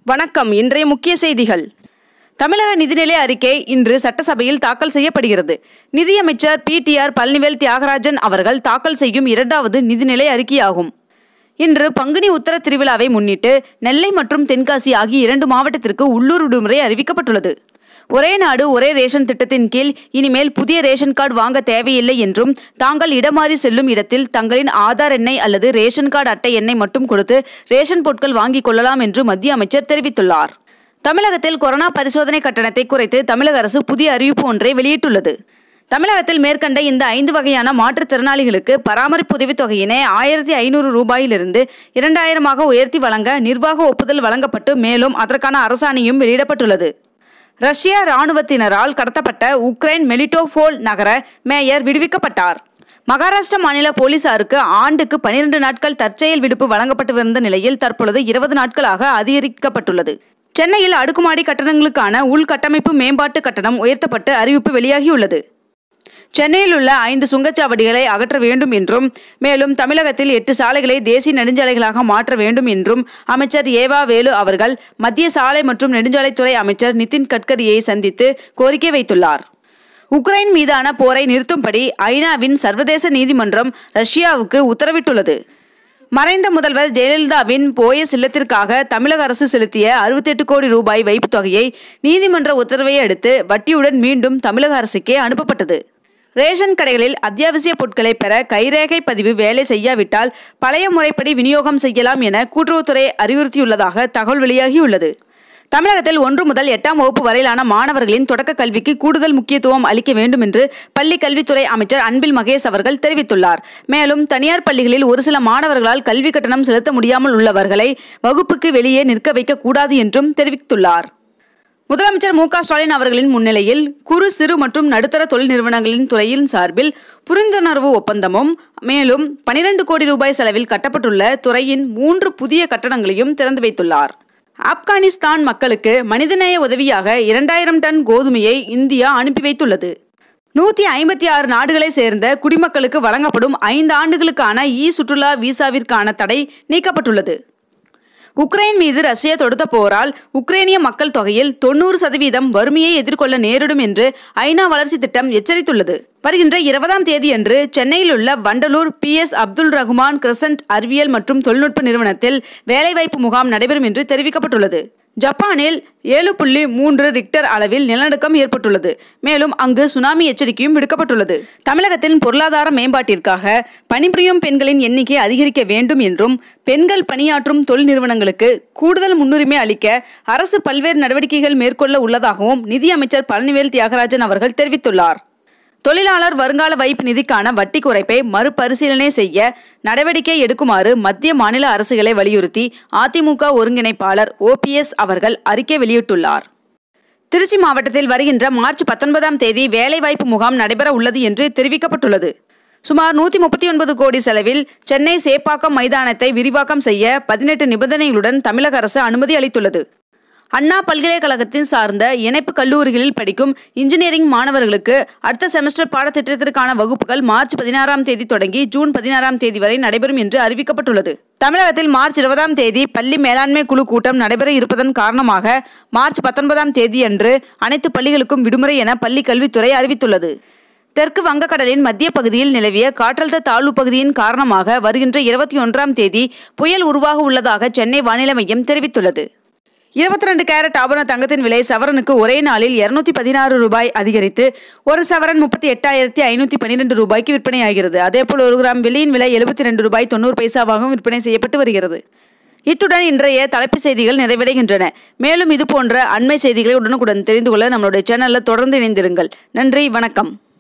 வணக்கம் இன்றைய முக்கிய செய்திகள் தமிழக நிதிநிலை அறிக்கை இன்று சட்டசபையில் தாக்கல் செய்யப்படுகிறது நிதியமைச்சர் பிடிஆர் பழனிவேல் தியாகராஜன் அவர்கள் தாக்கல் செய்யும் இரண்டாவது நிதிநிலை அறிக்கையாகும் இன்று பங்குனி உத்தர திருவிழாவை முன்னிட்டு நெல்லை மற்றும் தென்காசி ஆகிய இரண்டு மாவட்டத்திற்கு உள்ளூர் விடுமுறை அறிவிக்கப்பட்டுள்ளது ஒரே நாடு ஒரே ரேஷன் திட்டத்தின் கீழ் இனிமேல் புதிய ரேஷன் கார்டு வாங்க தேவையில்லை என்றும் தாங்கள் இடமாறி செல்லும் இடத்தில் தங்களின் ஆதார் எண்ணை அல்லது ரேஷன் கார்டு அட்டை எண்ணை மட்டும் கொடுத்து ரேஷன் பொருட்கள் வாங்கிக் கொள்ளலாம் என்று மத்திய அமைச்சர் தெரிவித்துள்ளார் தமிழகத்தில் கொரோனா பரிசோதனை கட்டணத்தை குறைத்து தமிழக அரசு புதிய அறிவிப்பு ஒன்றை வெளியிட்டுள்ளது தமிழகத்தில் மேற்கண்ட இந்த ஐந்து வகையான மாற்றுத்திறனாளிகளுக்கு பராமரிப்பு உதவித் தொகையினை ஆயிரத்தி ஐநூறு ரூபாயிலிருந்து இரண்டாயிரமாக உயர்த்தி வழங்க நிர்வாக ஒப்புதல் வழங்கப்பட்டு மேலும் அதற்கான அரசாணையும் வெளியிடப்பட்டுள்ளது ரஷ்ய இராணுவத்தினரால் கடத்தப்பட்ட உக்ரைன் மெலிட்டோபோல் நகர மேயர் விடுவிக்கப்பட்டார் மகாராஷ்டிர மாநில போலீசாருக்கு ஆண்டுக்கு பனிரெண்டு நாட்கள் தற்செயல் விடுப்பு வழங்கப்பட்டு வந்த நிலையில் தற்பொழுது இருபது நாட்களாக அதிகரிக்கப்பட்டுள்ளது சென்னையில் அடுக்குமாடி கட்டடங்களுக்கான உள்கட்டமைப்பு மேம்பாட்டு கட்டணம் உயர்த்தப்பட்டு அறிவிப்பு வெளியாகியுள்ளது சென்னையில் உள்ள ஐந்து சுங்கச்சாவடிகளை அகற்ற வேண்டும் என்றும் மேலும் தமிழகத்தில் எட்டு சாலைகளை தேசிய நெடுஞ்சாலைகளாக மாற்ற வேண்டும் என்றும் அமைச்சர் ஏவா வேலு அவர்கள் மத்திய சாலை மற்றும் நெடுஞ்சாலைத்துறை அமைச்சர் நிதின் கட்கரியை சந்தித்து கோரிக்கை வைத்துள்ளார் உக்ரைன் மீதான போரை நிறுத்தும்படி ஐநாவின் சர்வதேச நீதிமன்றம் ரஷ்யாவுக்கு உத்தரவிட்டுள்ளது மறைந்த முதல்வர் ஜெயலலிதாவின் போயஸ் இல்லத்திற்காக தமிழக அரசு செலுத்திய அறுபத்தெட்டு கோடி ரூபாய் வைப்புத் தொகையை நீதிமன்ற உத்தரவை அடுத்து வட்டியுடன் மீண்டும் தமிழக அரசுக்கே அனுப்பப்பட்டது ரேஷன் கடைகளில் அத்தியாவசிய பொருட்களை பெற கைரேகை பதிவு வேலை செய்யாவிட்டால் பழைய முறைப்படி விநியோகம் செய்யலாம் என கூட்டுறவுத்துறை அறிவுறுத்தியுள்ளதாக தகவல் வெளியாகியுள்ளது தமிழகத்தில் ஒன்று முதல் எட்டாம் வகுப்பு வரையிலான மாணவர்களின் தொடக்க கல்விக்கு கூடுதல் முக்கியத்துவம் அளிக்க வேண்டும் என்று பள்ளி கல்வித்துறை அமைச்சர் அன்பில் மகேஷ் அவர்கள் தெரிவித்துள்ளார் மேலும் தனியார் பள்ளிகளில் ஒரு சில மாணவர்களால் கல்வி கட்டணம் செலுத்த முடியாமல் உள்ளவர்களை வகுப்புக்கு வெளியே நிற்க வைக்கக்கூடாது என்றும் தெரிவித்துள்ளார் முதலமைச்சர் மு க ஸ்டாலின் அவர்களின் முன்னிலையில் குறு சிறு மற்றும் நடுத்தர தொழில் நிறுவனங்களின் துறையின் சார்பில் புரிந்துணர்வு ஒப்பந்தமும் மேலும் பனிரெண்டு கோடி ரூபாய் செலவில் கட்டப்பட்டுள்ள துறையின் மூன்று புதிய கட்டடங்களையும் திறந்து வைத்துள்ளார் ஆப்கானிஸ்தான் மக்களுக்கு மனிதநேய உதவியாக இரண்டாயிரம் டன் கோதுமையை இந்தியா அனுப்பி வைத்துள்ளது நூற்றி ஐம்பத்தி ஆறு நாடுகளை சேர்ந்த குடிமக்களுக்கு வழங்கப்படும் ஐந்து ஆண்டுகளுக்கான இ சுற்றுலா விசாவிற்கான தடை நீக்கப்பட்டுள்ளது உக்ரைன் மீது ரஷ்யா தொடுத்த போரால் உக்ரைனிய மக்கள் தொகையில் தொண்ணூறு சதவீதம் வறுமையை எதிர்கொள்ள நேரிடும் என்று ஐநா வளர்ச்சி திட்டம் எச்சரித்துள்ளது வருகின்ற இருபதாம் தேதியன்று சென்னையில் உள்ள Vandalur B S Abdul Rahman crescent அறிவியல் மற்றும் தொழில்நுட்ப நிறுவனத்தில் வேலைவாய்ப்பு முகாம் நடைபெறும் என்று தெரிவிக்கப்பட்டுள்ளது ஜப்பானில் ஏழு புள்ளி மூன்று ரிக்டர் அளவில் நிலநடுக்கம் ஏற்பட்டுள்ளது மேலும் அங்கு சுனாமி எச்சரிக்கையும் விடுக்கப்பட்டுள்ளது தமிழகத்தின் பொருளாதார மேம்பாட்டிற்காக பணிபுரியும் பெண்களின் எண்ணிக்கை அதிகரிக்க வேண்டும் என்றும் பெண்கள் பணியாற்றும் தொழில் நிறுவனங்களுக்கு கூடுதல் முன்னுரிமை அளிக்க அரசு பல்வேறு நடவடிக்கைகள் மேற்கொள்ள உள்ளதாகவும் நிதியமைச்சர் பழனிவேல் தியாகராஜன் அவர்கள் தெரிவித்துள்ளார் தொழிலாளர் வருங்கால வைப்பு நிதிக்கான வட்டி குறைப்பை மறுபரிசீலனை செய்ய நடவடிக்கை எடுக்குமாறு மத்திய மாநில அரசுகளை வலியுறுத்தி அதிமுக ஒருங்கிணைப்பாளர் ஓபிஎஸ் அவர்கள் அறிக்கை வெளியிட்டுள்ளார் திருச்சி மாவட்டத்தில் வருகின்ற மார்ச் பத்தொன்பதாம் தேதி வேலைவாய்ப்பு முகாம் நடைபெற உள்ளது என்று தெரிவிக்கப்பட்டுள்ளது சுமார் நூற்றி முப்பத்தி ஒன்பது கோடி செலவில் சென்னை சேப்பாக்கம் மைதானத்தை விரிவாக்கம் செய்ய பதினெட்டு நிபந்தனைகளுடன் தமிழக அரசு அனுமதி அளித்துள்ளது அண்ணா பல்கலைக்கழகத்தின் சார்ந்த இணைப்பு கல்லூரிகளில் படிக்கும் இன்ஜினியரிங் மாணவர்களுக்கு அடுத்த செமஸ்டர் பாடத்திட்டத்திற்கான வகுப்புகள் மார்ச் பதினாறாம் தேதி தொடங்கி ஜூன் பதினாறாம் தேதி வரை நடைபெறும் என்று அறிவிக்கப்பட்டுள்ளது தமிழகத்தில் மார்ச் இருபதாம் தேதி பள்ளி மேலாண்மை குழு கூட்டம் நடைபெற இருப்பதன் காரணமாக மார்ச் பத்தொன்பதாம் தேதியன்று அனைத்து பள்ளிகளுக்கும் விடுமுறை என பள்ளி கல்வித்துறை அறிவித்துள்ளது தெற்கு வங்கக்கடலின் மத்திய பகுதியில் நிலவிய காற்றழுத்த தாழ்வு பகுதியின் காரணமாக வருகின்ற இருபத்தி ஒன்றாம் தேதி புயல் உருவாக உள்ளதாக சென்னை வானிலை மையம் தெரிவித்துள்ளது இருபத்தி ரெண்டு கேரட் ஆபரண தங்கத்தின் விலை சவரனுக்கு ஒரே நாளில் இருநூத்தி பதினாறு ரூபாய் அதிகரித்து ஒரு சவரன் முப்பத்தி எட்டாயிரத்தி ஐநூற்றி பன்னிரெண்டு ரூபாய்க்கு விற்பனையாகிறது அதேபோல் ஒரு கிராம் வெள்ளியின் விலை எழுபத்தி ரெண்டு ரூபாய் தொண்ணூறு பைசாவாகவும் விற்பனை செய்யப்பட்டு வருகிறது இத்துடன் இன்றைய தலைப்புச் செய்திகள் நிறைவடைகின்றன மேலும் இது போன்ற அண்மை செய்திகளை உடனுக்குடன் தெரிந்து கொள்ள நம்மளுடைய சேனலில் தொடர்ந்து இணைந்திருங்கள் நன்றி வணக்கம்